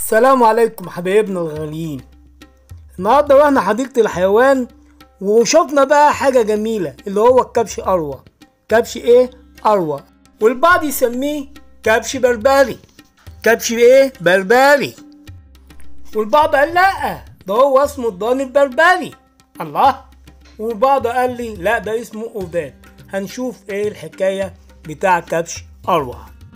السلام عليكم حبايبنا الغاليين النهارده رحنا حديقة الحيوان وشفنا بقى حاجة جميلة اللي هو الكبش أروى كبش إيه؟ أروى والبعض يسميه كبش بربري كبش إيه؟ بربري والبعض قال لأ ده هو اسمه الضاني البربري الله والبعض قال لي لا ده اسمه أوداد هنشوف إيه الحكاية بتاع كبش أروى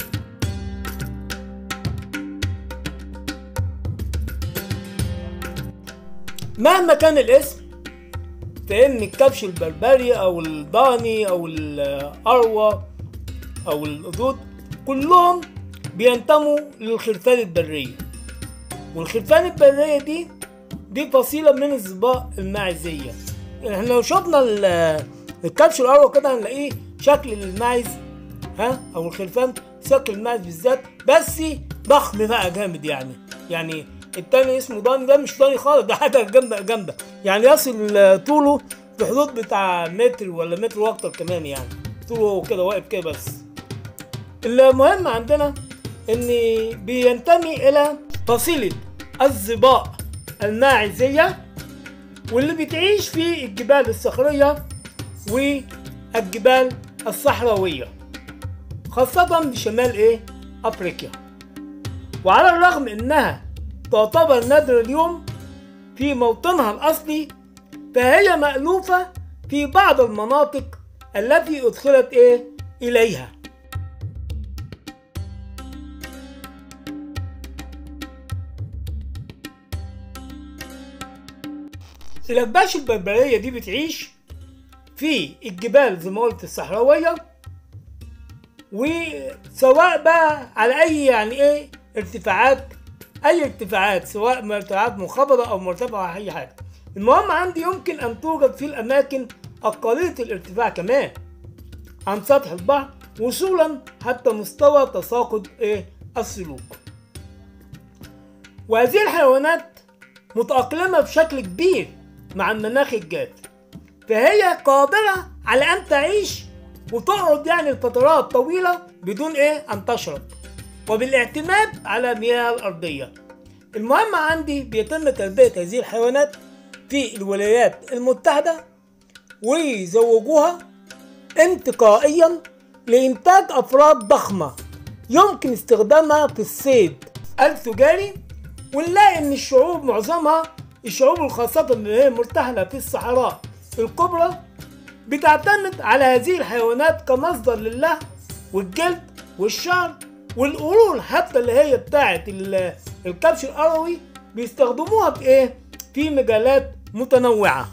مهما كان الاسم فإن الكبش البربري أو الضاني أو الأروى أو الأدود كلهم بينتموا للخرفان البرية والخرفان البرية دي دي فصيلة من الظباء الماعزية احنا لو شفنا ال- الكبش الأروى كده هنلاقيه شكل الماعز ها أو الخرفان شكل الماعز بالذات بس ضخم بقى جامد يعني يعني التاني اسمه ضاني ده مش ضاني خالص ده حاجة جامدة جامدة يعني يصل طوله في حدود بتاع متر ولا متر واكتر كمان يعني طوله هو كده واقف كده بس المهم عندنا ان بينتمي الى فصيلة الظباء الماعزية واللي بتعيش في الجبال الصخرية والجبال الصحراوية خاصة بشمال ايه افريقيا وعلى الرغم انها تعتبر نادرة اليوم في موطنها الاصلي فهي مألوفة في بعض المناطق التي ادخلت ايه اليها الأكباش البربرية دي بتعيش في الجبال زي ما قلت الصحراوية وسواء بقى على أي يعني إيه ارتفاعات أي ارتفاعات سواء مرتفعات منخفضة أو مرتفعة أو أي حاجة المهم عندي يمكن أن توجد في الأماكن أقلية الارتفاع كمان عن سطح البحر وصولا حتى مستوى تساقط إيه السلوك وهذه الحيوانات متأقلمة بشكل كبير مع المناخ الجاف فهي قادرة على أن تعيش وتقعد يعني لفترات طويلة بدون إيه أن تشرب وبالاعتماد على المياه الأرضية المهم عندي بيتم تربية هذه الحيوانات في الولايات المتحدة ويزوجوها انتقائيا لإنتاج أفراد ضخمة يمكن استخدامها في الصيد التجاري ونلاقي ان الشعوب معظمها الشعوب الخاصة اللي هي مرتحلة في الصحراء الكبرى بتعتمد على هذه الحيوانات كمصدر للحم والجلد والشعر والقرون حتى اللي هي بتاعة ال- الكبش الأروي بيستخدموها في ايه؟ في مجالات متنوعة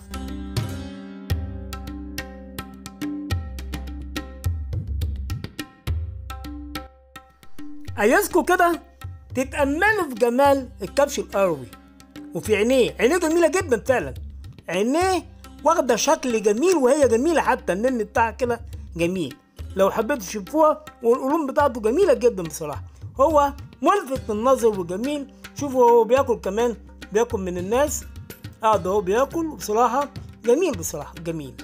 عايزكوا كده تتأملوا في جمال الكبش الأروي وفي عينيه عينيه جميلة جدا فعلا عينيه واخدة شكل جميل وهي جميلة حتى النن بتاعها كده جميل لو حبيتوا تشوفوها والقرون بتاعته جميلة جدا بصراحة هو ملفت للنظر وجميل شوفوا هو بياكل كمان بياكل من الناس قاعد اهو بياكل بصراحة جميل بصراحة جميل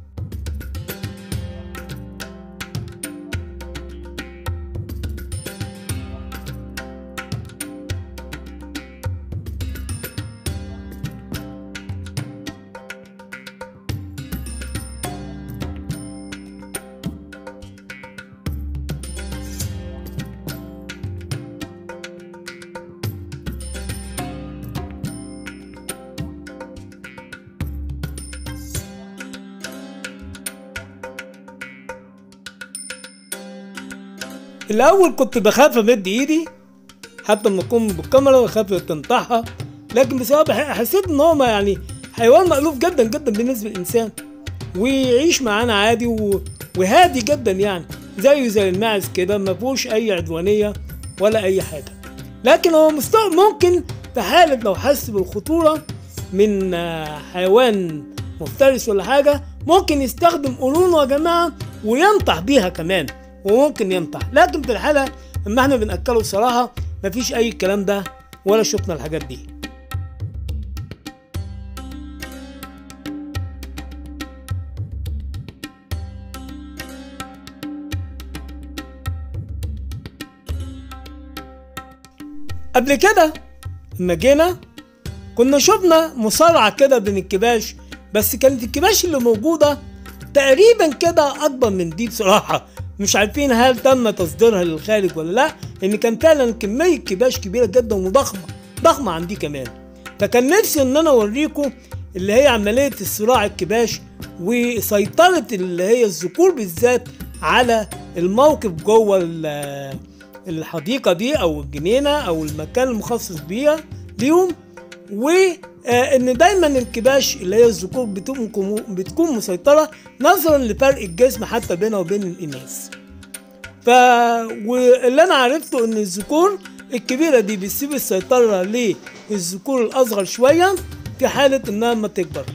الاول كنت بخاف امد ايدي حتى لما اكون بالكاميرا بخاف تنطحها لكن بصراحه حسيت ان هو ما يعني حيوان مألوف جدا جدا بالنسبه للانسان ويعيش معانا عادي و... وهادي جدا يعني زيه زي الماعز كده ما فيهوش اي عدوانيه ولا اي حاجه لكن هو مستوى ممكن في حاله لو حس بالخطوره من آه، حيوان مفترس ولا حاجه ممكن يستخدم قرونه يا جماعه وينطح بيها كمان وممكن ينطح لكن في الحاله اما احنا بناكله بصراحه مفيش اي الكلام ده ولا شفنا الحاجات دي قبل كده لما جينا كنا شفنا مصارعة كده بين الكباش بس كانت الكباش اللي موجودة تقريبا كده أكبر من دي بصراحة مش عارفين هل تم تصديرها للخارج ولا لا لأن كان فعلا كمية كباش كبيرة جدا وضخمة ضخمة عن دي كمان فكان نفسي إن أنا أوريكم اللي هي عملية الصراع الكباش وسيطرة اللي هي الذكور بالذات على الموقف جوه ال- الحديقة دي أو الجنينة أو المكان المخصص بيها ليهم وان دايما الكباش اللي هي الذكور بتكون بتكون مسيطره نظرا لفرق الجسم حتى بينها وبين الاناث ف واللي انا عرفته ان الذكور الكبيره دي بتسيب السيطره للذكور الاصغر شويه في حاله انها ما تكبر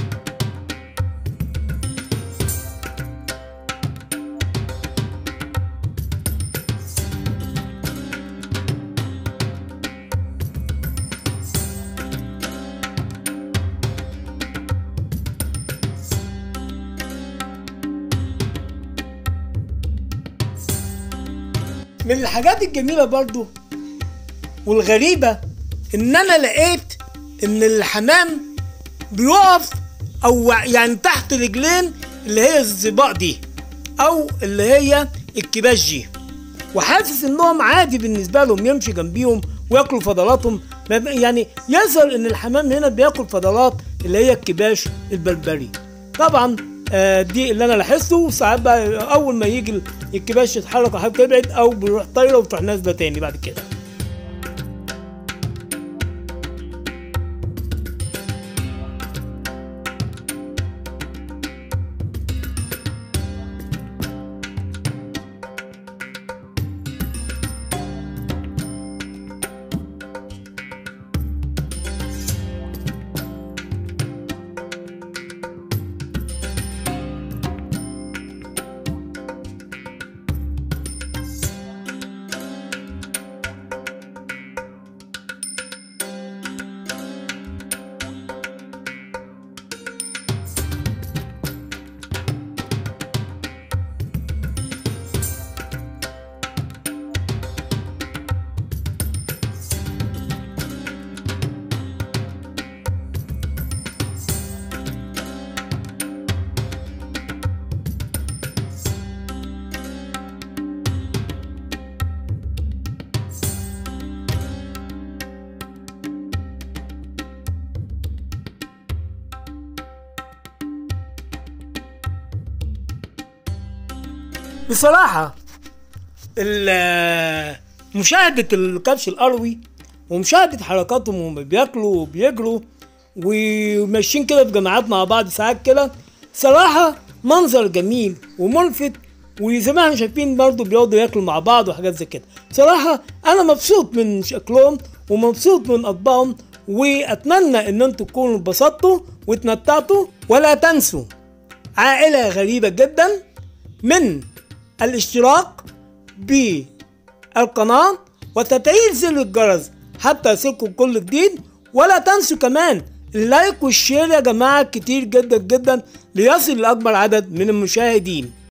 من الحاجات الجميلة برضو والغريبة ان انا لقيت ان الحمام بيقف او يعني تحت رجلين اللي هي الزباق دي او اللي هي الكباش دي وحاسس انهم عادي بالنسبة لهم يمشي جنبيهم وياكلوا فضلاتهم ما ب- يعني يظهر ان الحمام هنا بياكل فضلات اللي هي الكباش البربري طبعا آه، دي اللي انا لاحظته وساعات بقى اول ما يجي الكباش يتحرك وحاجه تبعد او بيروح طايره وتروح نازله تاني بعد كده بصراحة ال- مشاهدة الكبش الأروي ومشاهدة حركاتهم وهم بياكلوا وبيجروا وماشيين كده في جماعات مع بعض ساعات كده صراحة منظر جميل وملفت وزي ما احنا شايفين برضه بيقعدوا ياكلوا مع بعض وحاجات زي كده صراحة أنا مبسوط من شكلهم ومبسوط من أطباقهم وأتمنى إن انتوا تكونوا اتبسطتوا واتمتعتوا ولا تنسوا عائلة غريبة جدا من الاشتراك بالقناة وتفعيل زر الجرس حتى يصلكم كل جديد ولا تنسوا كمان اللايك والشير يا جماعة كتير جدا جدا ليصل لأكبر عدد من المشاهدين